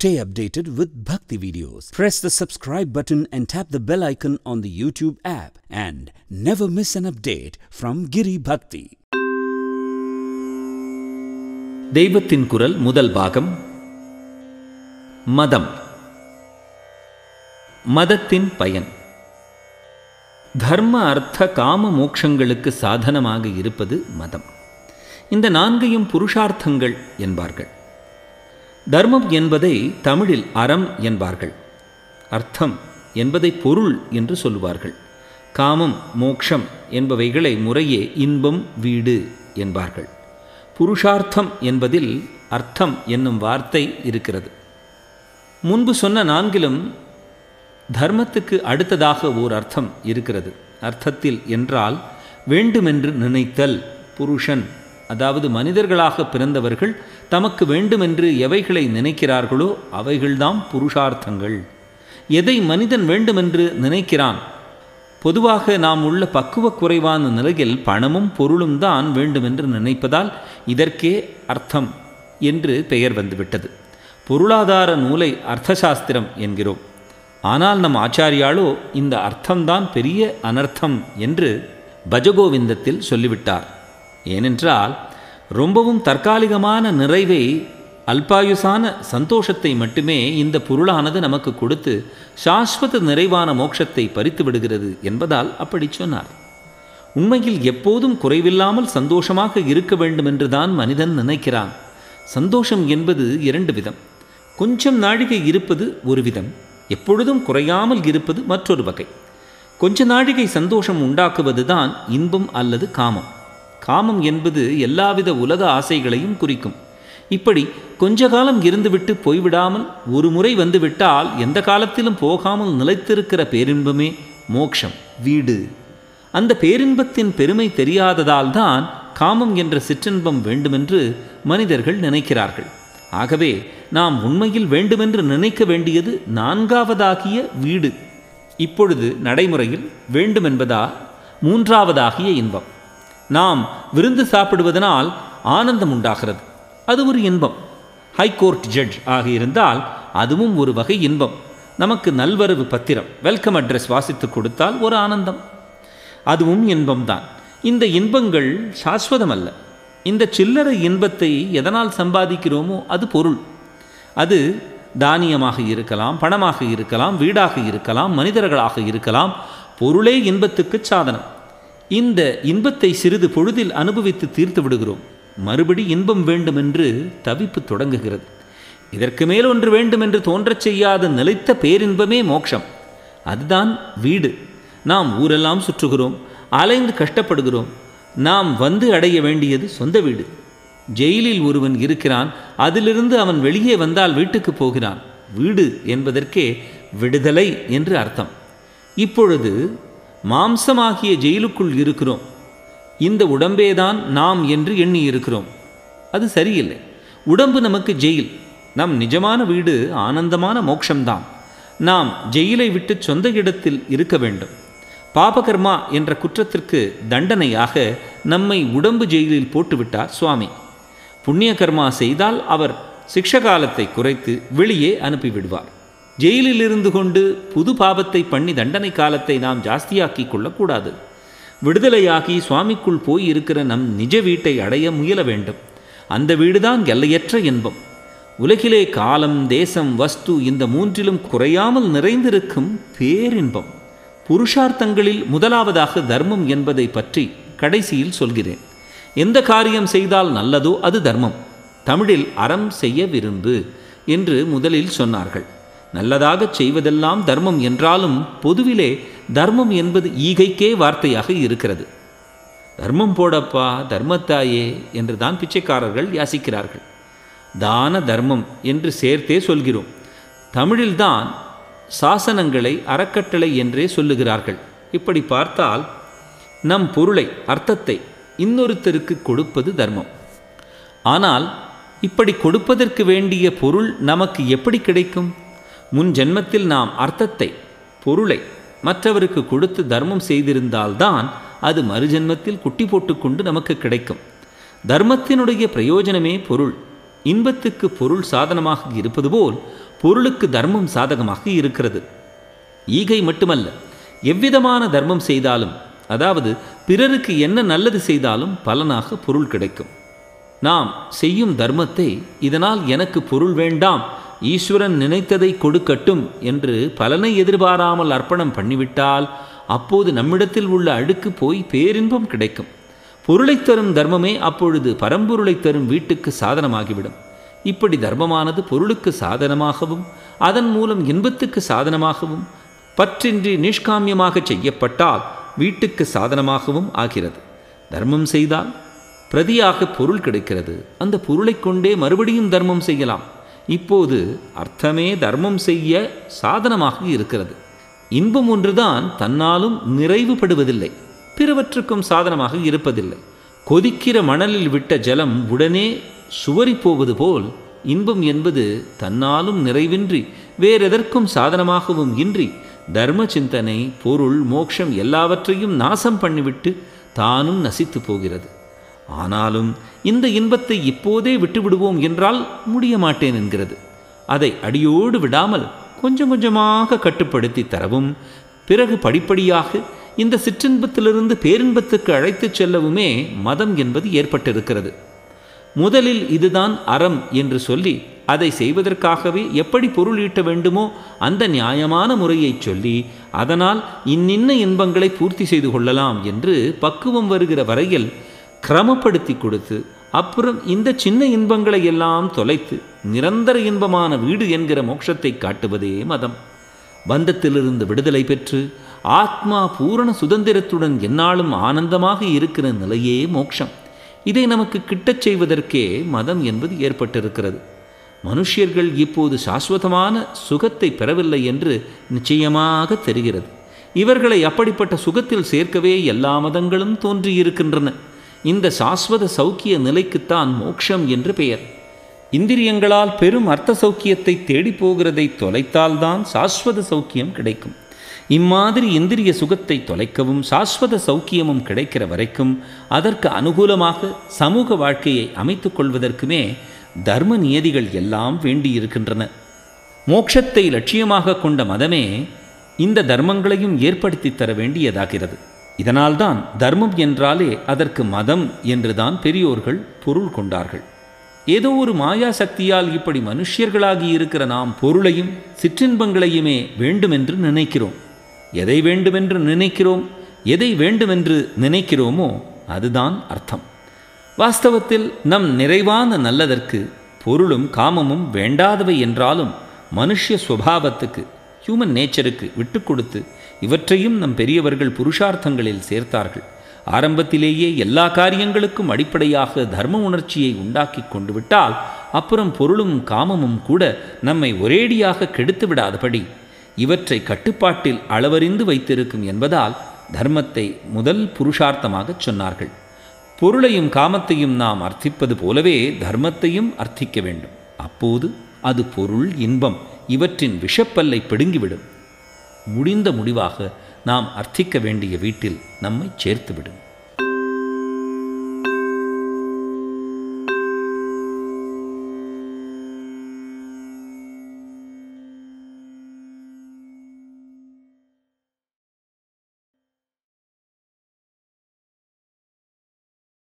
Stay updated with Bhakti videos. Press the subscribe button and tap the bell icon on the YouTube app and never miss an update from Giri Bhakti. தெய்வத்தின் குரல் முதல் பாகம் மதம் மதத்தின் பயன் தர்ம அர்த்த காம மோட்சங்களுக்கு சாதனமாக இருப்பது மதம் இந்த நான்கையும் புருஷார்த்தங்கள் என்பார்கள் தர்மம் என்பதை தமிழில் அறம் என்பார்கள் அர்த்தம் என்பதை பொருள் என்று சொல்லுவார்கள் காமம் மோக்ஷம் என்பவைகளை முறையே இன்பம் வீடு என்பார்கள் புருஷார்த்தம் என்பதில் அர்த்தம் என்னும் வார்த்தை இருக்கிறது முன்பு சொன்ன நான்கிலும் தர்மத்துக்கு அடுத்ததாக ஓர் அர்த்தம் இருக்கிறது அர்த்தத்தில் என்றால் வேண்டுமென்று நினைத்தல் புருஷன் அதாவது மனிதர்களாக பிறந்தவர்கள் தமக்கு வேண்டுமென்று எவைகளை நினைக்கிறார்களோ அவைகள்தாம் புருஷார்த்தங்கள் எதை மனிதன் வேண்டுமென்று நினைக்கிறான் பொதுவாக நாம் உள்ள பக்குவ குறைவான நிலையில் பணமும் பொருளும் தான் வேண்டுமென்று நினைப்பதால் இதற்கே அர்த்தம் என்று பெயர் வந்துவிட்டது பொருளாதார நூலை அர்த்தசாஸ்திரம் என்கிறோம் ஆனால் நம் ஆச்சாரியாலோ இந்த அர்த்தம்தான் பெரிய அனர்த்தம் என்று பஜகோவிந்தத்தில் சொல்லிவிட்டார் ஏனென்றால் ரொம்பவும் தற்காலிகமான நிறைவை அல்பாயுசான சந்தோஷத்தை மட்டுமே இந்த பொருளானது நமக்கு கொடுத்து சாஸ்வத நிறைவான மோட்சத்தை பறித்து விடுகிறது என்பதால் அப்படி சொன்னார் உண்மையில் எப்போதும் குறைவில்லாமல் சந்தோஷமாக இருக்க வேண்டும் என்றுதான் மனிதன் நினைக்கிறான் சந்தோஷம் என்பது இரண்டு விதம் கொஞ்சம் நாழிகை இருப்பது ஒரு விதம் எப்பொழுதும் குறையாமல் இருப்பது மற்றொரு வகை கொஞ்ச நாழிகை சந்தோஷம் உண்டாக்குவது தான் இன்பம் அல்லது காமம் காமம் என்பது எல்லாவித உலக ஆசைகளையும் குறிக்கும் இப்படி கொஞ்ச காலம் இருந்துவிட்டு போய்விடாமல் ஒரு முறை வந்துவிட்டால் எந்த காலத்திலும் போகாமல் நிலைத்திருக்கிற பேரின்பமே மோக்ஷம் வீடு அந்த பேரின்பத்தின் பெருமை தெரியாததால் தான் காமம் என்ற சிற்றின்பம் வேண்டுமென்று மனிதர்கள் நினைக்கிறார்கள் ஆகவே நாம் உண்மையில் வேண்டுமென்று நினைக்க வேண்டியது நான்காவதாகிய வீடு இப்பொழுது நடைமுறையில் வேண்டுமென்பதா மூன்றாவதாகிய இன்பம் நாம் விருந்து சாப்பிடுவதனால் ஆனந்தம் உண்டாகிறது அது ஒரு இன்பம் ஹைகோர்ட் ஜட்ஜ் ஆக இருந்தால் அதுவும் ஒரு வகை இன்பம் நமக்கு நல்வரவு பத்திரம் வெல்கம் அட்ரஸ் வாசித்து கொடுத்தால் ஒரு ஆனந்தம் அதுவும் இன்பம்தான் இந்த இன்பங்கள் சாஸ்வதம் அல்ல இந்த சில்லறை இன்பத்தை எதனால் சம்பாதிக்கிறோமோ அது பொருள் அது தானியமாக இருக்கலாம் பணமாக இருக்கலாம் வீடாக இருக்கலாம் மனிதர்களாக இருக்கலாம் பொருளே இன்பத்துக்கு சாதனம் இந்த இன்பத்தை சிறிது பொழுதில் அனுபவித்து தீர்த்து விடுகிறோம் மறுபடி இன்பம் வேண்டுமென்று தவிப்பு தொடங்குகிறது இதற்கு மேல் ஒன்று வேண்டுமென்று தோன்றச் செய்யாத நிலைத்த பேரின்பமே மோட்சம் அதுதான் வீடு நாம் ஊரெல்லாம் சுற்றுகிறோம் அலைந்து கஷ்டப்படுகிறோம் நாம் வந்து அடைய வேண்டியது சொந்த வீடு ஜெயிலில் ஒருவன் இருக்கிறான் அதிலிருந்து அவன் வெளியே வந்தால் வீட்டுக்கு போகிறான் வீடு என்பதற்கே விடுதலை என்று அர்த்தம் இப்பொழுது மாம்சமாகிய ஜெயிலுக்குள் இருக்கிறோம் இந்த உடம்பேதான் நாம் என்று எண்ணி இருக்கிறோம் அது சரியில்லை உடம்பு நமக்கு ஜெயில் நம் நிஜமான வீடு ஆனந்தமான மோட்சம்தான் நாம் ஜெயிலை விட்டு சொந்த இடத்தில் இருக்க வேண்டும் பாபகர்மா என்ற குற்றத்திற்கு தண்டனையாக நம்மை உடம்பு ஜெயிலில் போட்டுவிட்டார் சுவாமி புண்ணிய கர்மா செய்தால் அவர் சிக்ஷகாலத்தை குறைத்து வெளியே அனுப்பிவிடுவார் ஜெயிலில் இருந்து கொண்டு புது பாபத்தை பண்ணி தண்டனை காலத்தை நாம் ஜாஸ்தியாக்கி கொள்ளக்கூடாது விடுதலையாகி சுவாமிக்குள் போய் இருக்கிற நம் நிஜ வீட்டை அடைய முயல வேண்டும் அந்த வீடுதான் எல்லையற்ற இன்பம் உலகிலே காலம் தேசம் வஸ்து இந்த மூன்றிலும் குறையாமல் நிறைந்திருக்கும் பேரின்பம் புருஷார்த்தங்களில் முதலாவதாக தர்மம் என்பதை பற்றி கடைசியில் சொல்கிறேன் எந்த காரியம் செய்தால் நல்லதோ அது தர்மம் தமிழில் அறம் செய்ய விரும்பு என்று முதலில் சொன்னார்கள் நல்லதாகச் செய்வதெல்லாம் தர்மம் என்றாலும் பொதுவிலே தர்மம் என்பது ஈகைக்கே வார்த்தையாக இருக்கிறது தர்மம் போடப்பா தர்மத்தாயே என்று தான் பிச்சைக்காரர்கள் யாசிக்கிறார்கள் தான தர்மம் என்று சேர்த்தே சொல்கிறோம் தமிழில்தான் சாசனங்களை அறக்கட்டளை என்றே சொல்லுகிறார்கள் இப்படி பார்த்தால் நம் பொருளை அர்த்தத்தை இன்னொருத்தருக்கு கொடுப்பது தர்மம் ஆனால் இப்படி கொடுப்பதற்கு வேண்டிய பொருள் நமக்கு எப்படி கிடைக்கும் முன் ஜென்மத்தில் நாம் அர்த்தத்தை பொருளை மற்றவருக்கு கொடுத்து தர்மம் செய்திருந்தால்தான் அது மறுஜென்மத்தில் குட்டி போட்டுக்கொண்டு நமக்கு கிடைக்கும் தர்மத்தினுடைய பிரயோஜனமே பொருள் இன்பத்துக்கு பொருள் சாதனமாக இருப்பது போல் பொருளுக்கு தர்மம் சாதகமாக இருக்கிறது ஈகை மட்டுமல்ல எவ்விதமான தர்மம் செய்தாலும் அதாவது பிறருக்கு என்ன நல்லது செய்தாலும் பலனாக பொருள் கிடைக்கும் நாம் செய்யும் தர்மத்தை இதனால் எனக்கு பொருள் வேண்டாம் ஈஸ்வரன் நினைத்ததை கொடுக்கட்டும் என்று பலனை எதிர்பாராமல் அர்ப்பணம் பண்ணிவிட்டால் அப்போது நம்மிடத்தில் உள்ள அழுக்கு போய் பேரின்பம் கிடைக்கும் பொருளைத் தரும் தர்மமே அப்பொழுது பரம்பொருளைத் தரும் வீட்டுக்கு சாதனமாகிவிடும் இப்படி தர்மமானது பொருளுக்கு சாதனமாகவும் அதன் மூலம் இன்பத்துக்கு சாதனமாகவும் பற்றின்றி நிஷ்காமியமாக செய்யப்பட்டால் வீட்டுக்கு சாதனமாகவும் ஆகிறது தர்மம் செய்தால் பிரதியாக பொருள் கிடைக்கிறது அந்த பொருளைக் கொண்டே மறுபடியும் தர்மம் செய்யலாம் இப்போது அர்த்தமே தர்மம் செய்ய சாதனமாக இருக்கிறது இன்பம் ஒன்றுதான் தன்னாலும் நிறைவுபடுவதில்லை பிறவற்றுக்கும் சாதனமாக இருப்பதில்லை கொதிக்கிற மணலில் விட்ட ஜலம் உடனே சுவரி போவது போல் இன்பம் என்பது தன்னாலும் நிறைவின்றி வேறெதற்கும் சாதனமாகவும் இன்றி தர்ம சிந்தனை பொருள் மோட்சம் எல்லாவற்றையும் நாசம் பண்ணிவிட்டு தானும் நசித்து போகிறது ஆனாலும் இந்த இன்பத்தை இப்போதே விட்டுவிடுவோம் என்றால் முடிய மாட்டேன் என்கிறது அதை அடியோடு விடாமல் கொஞ்சம் கொஞ்சமாக கட்டுப்படுத்தி தரவும் பிறகு படிப்படியாக இந்த சிற்றின்பத்திலிருந்து பேரின்பத்துக்கு அழைத்துச் செல்லவுமே மதம் என்பது ஏற்பட்டிருக்கிறது முதலில் இதுதான் அறம் என்று சொல்லி அதை செய்வதற்காகவே எப்படி பொருள் ஈட்ட வேண்டுமோ அந்த நியாயமான முறையைச் சொல்லி அதனால் இன்னின்ன இன்பங்களை பூர்த்தி செய்து கொள்ளலாம் என்று பக்குவம் வருகிற வரையில் கிரமப்படுத்தி கொடுத்து அப்புறம் இந்த சின்ன இன்பங்களை எல்லாம் தொலைத்து நிரந்தர இன்பமான வீடு என்கிற மோட்சத்தை காட்டுவதே மதம் பந்தத்திலிருந்து விடுதலை பெற்று ஆத்மா பூரண சுதந்திரத்துடன் எந்நாளும் ஆனந்தமாக இருக்கிற நிலையே மோட்சம் இதை நமக்கு கிட்டச் செய்வதற்கே மதம் என்பது ஏற்பட்டிருக்கிறது மனுஷியர்கள் இப்போது சாஸ்வதமான சுகத்தை பெறவில்லை என்று நிச்சயமாக தெரிகிறது இவர்களை அப்படிப்பட்ட சுகத்தில் சேர்க்கவே எல்லா மதங்களும் தோன்றியிருக்கின்றன இந்த சாஸ்வத சௌக்கிய நிலைக்குத்தான் மோட்சம் என்று பெயர் இந்திரியங்களால் பெரும் அர்த்த சௌக்கியத்தை தேடி போகிறதை தொலைத்தால்தான் சாஸ்வத சௌக்கியம் கிடைக்கும் இம்மாதிரி இந்திரிய சுகத்தை தொலைக்கவும் சாஸ்வத சௌக்கியமும் கிடைக்கிற வரைக்கும் அதற்கு அனுகூலமாக சமூக வாழ்க்கையை அமைத்துக் கொள்வதற்குமே தர்ம நியதிகள் எல்லாம் வேண்டியிருக்கின்றன மோட்சத்தை லட்சியமாக கொண்ட மதமே இந்த தர்மங்களையும் ஏற்படுத்தி தர வேண்டியதாகிறது இதனால்தான் தர்மம் என்றாலே அதற்கு மதம் என்றுதான் பெரியோர்கள் பொருள் கொண்டார்கள் ஏதோ ஒரு மாயா சக்தியால் இப்படி மனுஷியர்களாகி இருக்கிற நாம் பொருளையும் சிற்றின்பங்களையுமே வேண்டுமென்று நினைக்கிறோம் எதை வேண்டுமென்று நினைக்கிறோம் எதை வேண்டுமென்று நினைக்கிறோமோ அதுதான் அர்த்தம் வாஸ்தவத்தில் நம் நிறைவான நல்லதற்கு பொருளும் காமமும் வேண்டாதவை என்றாலும் மனுஷ சுவாவத்துக்கு ஹியூமன் நேச்சருக்கு விட்டு கொடுத்து இவற்றையும் நம் பெரியவர்கள் புருஷார்த்தங்களில் சேர்த்தார்கள் ஆரம்பத்திலேயே எல்லா காரியங்களுக்கும் அடிப்படையாக தர்ம உணர்ச்சியை உண்டாக்கி கொண்டு விட்டால் அப்புறம் பொருளும் காமமும் கூட நம்மை ஒரேடியாக கெடுத்து விடாதபடி இவற்றை கட்டுப்பாட்டில் அளவறிந்து வைத்திருக்கும் என்பதால் தர்மத்தை முதல் புருஷார்த்தமாகச் சொன்னார்கள் பொருளையும் காமத்தையும் நாம் அர்த்திப்பது போலவே தர்மத்தையும் அர்த்திக்க வேண்டும் அப்போது அது பொருள் இன்பம் இவற்றின் விஷப்பல்லை பிடுங்கிவிடும் முடிந்த முடிவாக நாம் அர்த்திக்க வேண்டிய வீட்டில் நம்மை சேர்த்துவிடும்